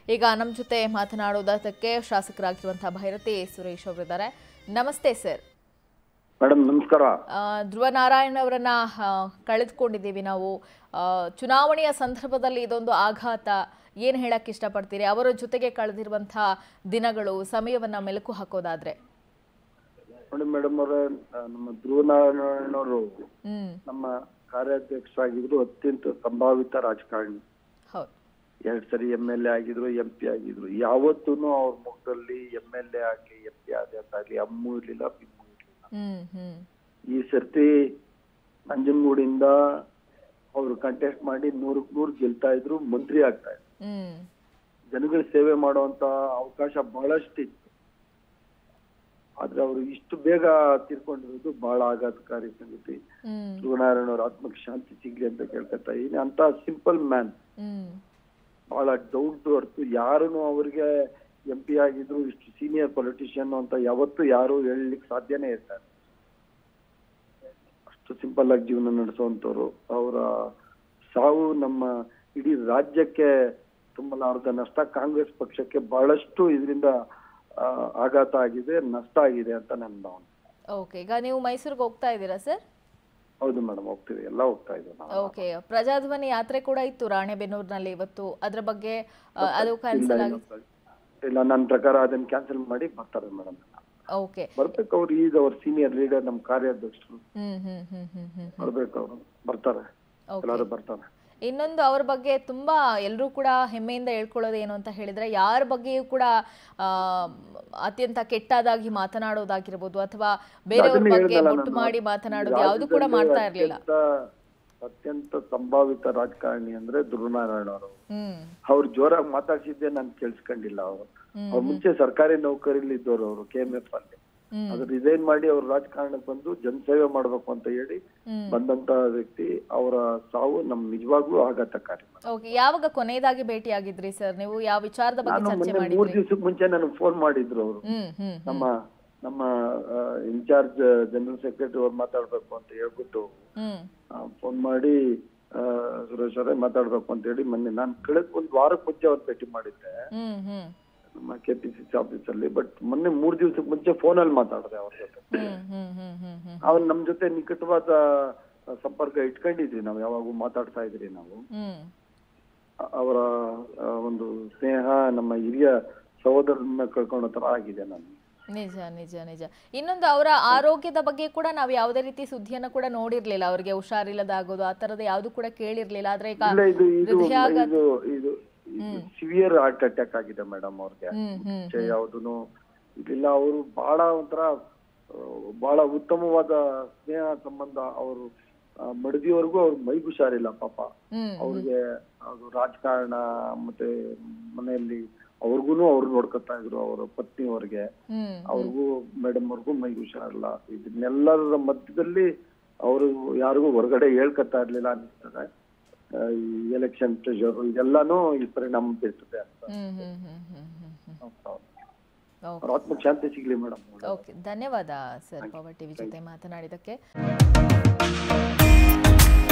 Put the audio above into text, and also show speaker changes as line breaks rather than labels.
ಈಗ ನಮ್ಮ ಜೊತೆ ಮಾತನಾಡೋದಕ್ಕೆ ಶಾಸಕರಾಗಿರುವಂತಹ ಭೈರತಿ ಸುರೇಶ್ ಅವರಿದ್ದಾರೆ ನಮಸ್ತೆ ಸರ್
ಮೇಡಮ್ ನಮಸ್ಕಾರ
ಆ, ಧ್ರುವ ನಾರಾಯಣ್ ಅವರನ್ನ ಆ, ಕಳೆದುಕೊಂಡಿದ್ದೀವಿ ನಾವು ಆ, ಚುನಾವಣೆಯ ಸಂದರ್ಭದಲ್ಲಿ ಇದೊಂದು ಆಘಾತ ಏನು ಹೇಳಕ್ ಇಷ್ಟಪಡ್ತೀರಿ ಅವರ ಜೊತೆಗೆ ಕಳೆದಿರುವಂತಹ ದಿನಗಳು ಸಮಯವನ್ನ ಮೆಲುಕು ಹಾಕೋದಾದ್ರೆ
ನೋಡಿ ಮೇಡಮ್ ಅವರೇ ನಮ್ಮ ಧ್ರುವನಾರಾಯಣವರು
ಹ್ಮ್
ನಮ್ಮ ಕಾರ್ಯಾಧ್ಯಕ್ಷರಾಗಿದ್ರು ಅತ್ಯಂತ ಸಂಭಾವಿತ ರಾಜಕಾರಣಿ
ಹೌದು
ಎರಡ್ ಸರಿ ಎಂ ಎಲ್ ಎ ಆಗಿದ್ರು ಎಂ ಪಿ ಆಗಿದ್ರು ಯಾವತ್ತೂ ಅವ್ರ ಮುಖದಲ್ಲಿ ಎಂ ಎಲ್ ಎ ಆಗ್ಲಿ ಎಂ ಪಿ ಆದ ಆಗ್ಲಿ ಅಮ್ಮು ಇರ್ಲಿಲ್ಲ ಬಿಮ್ಮು ಇರ್ಲಿಲ್ಲ
ಹ್ಮ್ ಹ್ಮ್
ಈ ಸರ್ತಿ ನಂಜನಗೂಡಿಂದ ಅವರು ಕಂಟೆಸ್ಟ್ ಮಾಡಿ ನೂರಕ್ ನೂರು ಗೆಲ್ತಾ ಇದ್ರು ಮಂತ್ರಿ ಆಗ್ತಾ ಇದ್ರು
ಹ್ಮ್
ಜನಗಳ ಸೇವೆ ಮಾಡುವಂತ ಅವಕಾಶ ಬಹಳಷ್ಟು ಇತ್ತು ಆದ್ರೆ ಅವರು ಇಷ್ಟು ಬೇಗ ತೀರ್ಕೊಂಡಿರೋದು ಬಹಳ ಆಘಾತಕಾರಿ ಸಂಗತಿ
ಹ್ಮ್
ಧ್ರುವನಾರಾಯಣ ಅವ್ರ ಆತ್ಮಕ್ಕೆ ಶಾಂತಿ ಸಿಗ್ಲಿ ಅಂತ ಕೇಳ್ಕೊತಾ ಇದೀನಿ ಅಂತ ಸಿಂಪಲ್ ಮ್ಯಾನ್
ಹ್ಮ್
ಬಹಳ ಡೌನ್ ಟು ಅರ್ತ್ ಯಾರು ಅವ್ರಿಗೆ ಎಂ ಪಿ ಆಗಿದ್ರು ಇಷ್ಟು ಸೀನಿಯರ್ ಪೊಲಿಟಿಷಿಯನ್ ಅಂತ ಯಾವತ್ತೂ ಯಾರು ಹೇಳಲಿಕ್ಕೆ ಸಾಧ್ಯನೇ ಇರ್ತಾರೆ ಅಷ್ಟು ಸಿಂಪಲ್ ಆಗಿ ಜೀವನ ನಡೆಸುವಂತವ್ರು ಅವರ ಸಾವು ನಮ್ಮ ಇಡೀ ರಾಜ್ಯಕ್ಕೆ ತುಂಬಲಾರದ ನಷ್ಟ ಕಾಂಗ್ರೆಸ್ ಪಕ್ಷಕ್ಕೆ ಬಹಳಷ್ಟು ಇದರಿಂದ ಆಘಾತ ಆಗಿದೆ ನಷ್ಟ ಆಗಿದೆ ಅಂತ ನನ್ನ ಭಾವನೆ
ಓಕೆ ಈಗ ನೀವು ಮೈಸೂರಿಗೆ ಹೋಗ್ತಾ ಇದ್ದೀರಾ ಸರ್
ಹೌದು ಮೇಡಮ್ ಹೋಗ್ತೀವಿ ಎಲ್ಲ ಹೋಗ್ತಾ ಇದ್ದೀವಿ ನಾವು
ಓಕೆ ಪ್ರಜಾಧ್ವನಿ ಯಾತ್ರೆ ಕೂಡ ಇತ್ತು ರಾಣೆಬೆನ್ನೂರಿನಲ್ಲಿ ಇವತ್ತು ಅದ್ರ ಬಗ್ಗೆ ಆ, ಅದು ಕ್ಯಾನ್ಸಲ್ ಆಗಿ
ಇಲ್ಲ ನನ್ನ ಪ್ರಕಾರ ಅದನ್ನ ಕ್ಯಾನ್ಸಲ್ ಮಾಡಿ ಬರ್ತಾರೆ ಮೇಡಮ್
ಓಕೆ
ಬರ್ಬೇಕು ಅವ್ರು ಈಗ ಅವ್ರ ಸೀನಿಯರ್ ಲೀಡರ್ ನಮ್ಮ ಕಾರ್ಯಾಧ್ಯಕ್ಷರು
ಹ್ಮ್ ಹ್ಮ್ ಹ್ಮ್ ಹ್ಮ್ ಹ್ಮ್
ಬರ್ಬೇಕು ಅವರು ಬರ್ತಾರೆ
ಓಕೆ
ಎಲ್ಲರೂ ಬರ್ತಾರೆ
ಇನ್ನೊಂದು ಅವ್ರ ಬಗ್ಗೆ ತುಂಬಾ ಎಲ್ಲರೂ ಕೂಡ ಹೆಮ್ಮೆಯಿಂದ ಹೇಳ್ಕೊಳ್ಳೋದು ಏನು ಅಂತ ಹೇಳಿದ್ರೆ ಯಾರ ಬಗ್ಗೆಯೂ ಕೂಡ ಆ, ಅತ್ಯಂತ ಕೆಟ್ಟದಾಗಿ ಮಾತನಾಡೋದಾಗಿರ್ಬೋದು ಅಥವಾ ಬೇರೆಯವ್ರ
ಅದನ್ನೇ
ಬಗ್ಗೆ
ಹೇಳ್ದಲ್ಲ
ಮುಟ್ಟು
ನಾನು.
ಮಾಡಿ ಮಾತನಾಡೋದು ಯಾವುದು ಕೂಡ
ರಾಜ್ಯದಲ್ಲಿ
ಮಾಡ್ತಾ ಇರ್ಲಿಲ್ಲ
ಅತ್ಯಂತ ಅತ್ಯಂತ ಸಂಭಾವಿತ ರಾಜಕಾರಣಿ ಅಂದ್ರೆ ಧ್ರುವನಾರಾಯಣ ಅವರು
ಹ್ಮ್
ಅವ್ರು ಜೋರಾಗಿ ಮಾತಾಡ್ಸಿದ್ದೆ ನಾನು ಕೇಳಿಸ್ಕೊಂಡಿಲ್ಲ ಅವರು
ಹ್ಮ್.
ಅವ್ರು ಮುಂಚೆ ಸರ್ಕಾರಿ ನೌಕರಿಲಿ ಇದ್ದವ್ರು ಅವರು ಕೆ ಎಂ ಎಫ್ ಅಲ್ಲಿ
ಹ್ಮ್
ಅದು ರಿಸೈನ್ ಮಾಡಿ ಅವ್ರು ರಾಜಕಾರಣಕ್ಕೆ ಬಂದು ಜನಸೇವೆ ಮಾಡ್ಬೇಕು ಅಂತ ಹೇಳಿ
ಹ್ಮ್
ಬಂದಂತ ವ್ಯಕ್ತಿ ಅವರ ಸಾವು ನಮ್ ನಿಜವಾಗ್ಲೂ ಆಘಾತಕಾರಿ
ಓಕೆ ಯಾವಾಗ ಕೊನೆಯದಾಗಿ ಭೇಟಿಯಾಗಿದ್ರಿ ಸರ್ ನೀವು ಯಾವ ವಿಚಾರದ ಬಗ್ಗೆ
ನಾನು
ಚರ್ಚೆ
ಮೊನ್ನೆ ಮೂರ್
ಮಾಡಿದ್ರಿ
ದಿವಸಕ್ಕೆ ಮುಂಚೆ ನನಗೆ ಫೋನ್ ಮಾಡಿದ್ರು ಅವರು
ಹ್ಮ್ ಹ್ಮ್
ನಮ್ಮ ನಮ್ಮ ಇನ್ಚಾರ್ಜ್ ಜನರಲ್ ಸೆಕ್ರೆಟರಿ ಅವ್ರು ಮಾತಾಡ್ಬೇಕು ಅಂತ ಹೇಳ್ಬಿಟ್ಟು
ಹ್ಮ್
ಫೋನ್ ಮಾಡಿ ಆ, ಸುರೇಶ್ ಅವರೇ ಮಾತಾಡ್ಬೇಕು ಅಂತ ಹೇಳಿ ಮೊನ್ನೆ ನಾನು ಕಳೆದ ಒಂದು ವಾರಕ್ಕೆ ಮುಂಚೆ ಅವ್ರು ಭೇಟಿ ಮಾಡಿದ್ದೆ
ಹ್ಮ್ ಹ್ಮ್
ನಮ್ಮ K P C C office ಅಲ್ಲಿ ಬಟ್ ಮೊನ್ನೆ ಮೂರ್ ದಿವಸಕ್ಕೆ ಮುಂಚೆ ಫೋನಲ್ಲಿ ಮಾತಾಡಿದೆ ಅವ್ರ ಜೊತೆ
ಹ್ಮ್ ಹ್ಮ್ ಹ್ಮ್ ಹ್ಮ್ ಹ್ಮ್
ಅವ್ರು ನಮ್ ಜೊತೆ ನಿಕಟವಾದ ಸಂಪರ್ಕ ಇಟ್ಕೊಂಡಿದ್ವಿ ನಾವು ಯಾವಾಗೂ ಮಾತಾಡ್ತಾ ಇದ್ರಿ ನಾವು
ಹ್ಮ್
ಅ- ಅವರ ಆ, ಒಂದು ಸ್ನೇಹ ನಮ್ಮ ಹಿರಿಯ ಸಹೋದರನ್ನ ಕಳ್ಕೊಳ್ಳೋ ತರ ಆಗಿದೆ ನಾನು
ನಿಜ ನಿಜ ನಿಜ ಇನ್ನೊಂದು ಅವರ ಆರೋಗ್ಯದ ಬಗ್ಗೆ ಕೂಡ ನಾವು ಯಾವುದೇ ರೀತಿ ಸುದ್ದಿಯನ್ನ ಕೂಡ ನೋಡಿರ್ಲಿಲ್ಲ ಅವರಿಗೆ ಹುಷಾರಿಲ್ಲದಾಗೋದು ಆ ತರದ ಯಾವುದು ಕೂಡ ಕೇಳಿರ್ಲಿಲ್ಲ ಆದ್ರೆ ಈಗ
ಇಲ್ಲ ಇದು ಇದು
ಹೃದಯಾಘಾತ
ಇದು ಇದು ಸಿವಿಯರ್ ಹಾರ್ಟ್ ಅಟ್ಯಾಕ್ ಆಗಿದೆ ಮೇಡಮ್ ಅವ್ರಿಗೆ
ಹ್ಮ್ ಹ್ಮ್
ಮುಂಚೆ ಯಾವ್ದೂನು ಇದಿಲ್ಲ ಅವರು ಬಹಳ ಒಂಥರ ಆ, ಬಹಳ ಉತ್ತಮವಾದ ಸ್ನೇಹ ಸಂಬಂಧ ಅವರು ಮಡದಿವರೆಗೂ ಅವ್ರ ಮೈಗೆ ಹುಷಾರಿಲ್ಲ ಪಾಪ
ಹ್ಮ್
ಅವ್ರಿಗೆ ಅದು ರಾಜಕಾರಣ ಮತ್ತೆ ಮನೆಯಲ್ಲಿ ಅವ್ರಿಗೂನು ಅವ್ರು ನೋಡ್ಕೊತಾ ಇದ್ರು ಅವರ ಪತ್ನಿಯವ್ರಿಗೆ
ಹ್ಮ್
ಅವ್ರಿಗೂ ಮೇಡಮ್ ಅವ್ರಿಗೂ ಮೈಗೆ ಹುಷಾರಿಲ್ಲ ಇದನ್ನೆಲ್ಲರ ಮಧ್ಯದಲ್ಲಿ ಅವರು ಯಾರಿಗೂ ಹೊರಗಡೆ ಹೇಳ್ಕೊತಾ ಇರ್ಲಿಲ್ಲ ಅನಿಸ್ತದೆ ಆ, ಈ ಎಲೆಕ್ಷನ್ ಪ್ರೆಷರ್ ಇದೆಲ್ಲಾನು ಈ ಪರಿಣಾಮ ಬೀರ್ತದೆ ಅಂತ
ಹ್ಮ್ ಹ್ಮ್ ಹ್ಮ್ ಹ್ಮ್ ಹ್ಮ್ ಹ್ಮ್
ಓಕೆ
ಓಕೆ
ಅವ್ರ ಆತ್ಮಕ್ಕೆ ಶಾಂತಿ ಸಿಗ್ಲಿ ಮೇಡಮ್
ಓಕೆ ಧನ್ಯವಾದ ಸರ್ ಪವರ್ ಟಿವಿ ಜೊತೆ ಮಾತನಾಡಿದಕ್ಕೆ